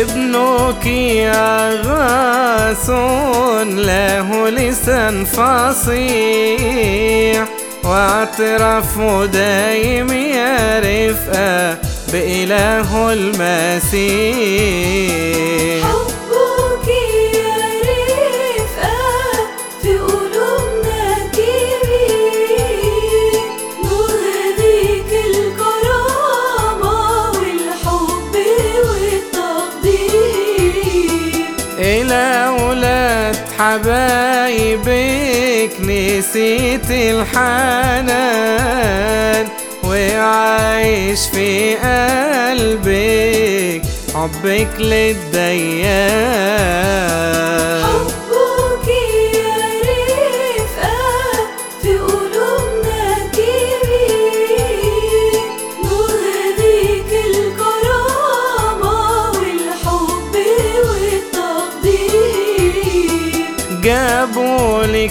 ابنك يا غاس له لسان فصيح واعترف دايم يا رفقة بإله المسيح حبك يا رفقة في قلوبنا كبير نهديك الكرامة والحب والتقدير إلى أولاد حبايبك نسيت الحنان وعايش في قلبك حبك للديان حبك يا رفقة في قلوبنا كبير نهديك الكرامة والحب والتقدير جابولك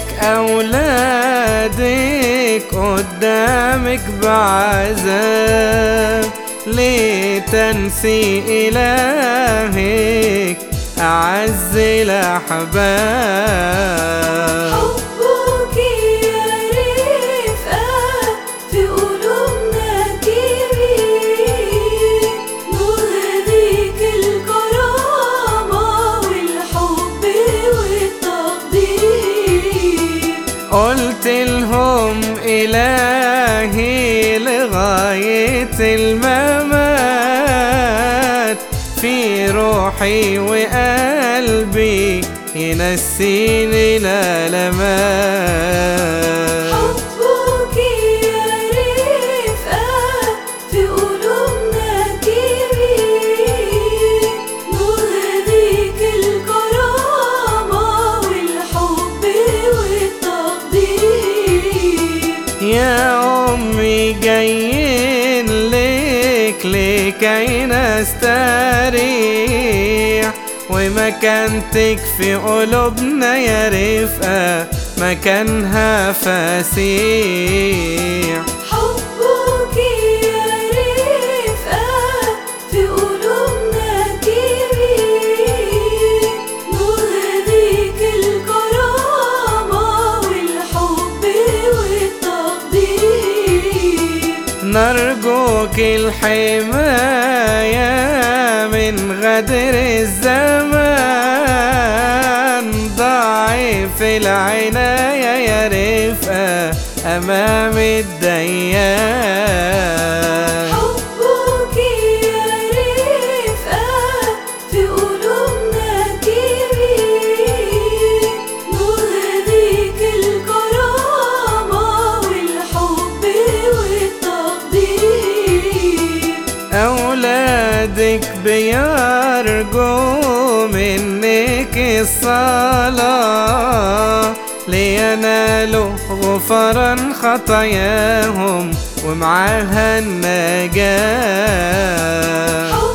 أولادك قدامك بعذاب ليه تنسي إلهك أعز الأحباب حبك يا رفقة في قلوبنا كبير نهديك الكرامة والحب والتقدير قلت لهم إلهي لغاية الممات في روحي وقلبي ينسيني الألمات حبك يا رفقة في قلوبنا كبير نهديك الكرامة والحب والتقدير يا أمي جايين لك لكي نستريح ومكانتك في قلوبنا يا رفقة مكانها فسيح حبك يا رفقة في قلوبنا كبير نهديك الكرامة والحب والتقدير نرجوك الحماية من غدر الزمان ضعيف العناية يا رفقة أمام الديان حبك يا رفقة في قلوبنا كبير نهديك الكرامة والحب والتقدير أولادك بيرجوا منك الصلاة لينالوا غفران خطاياهم ومعاها النجاة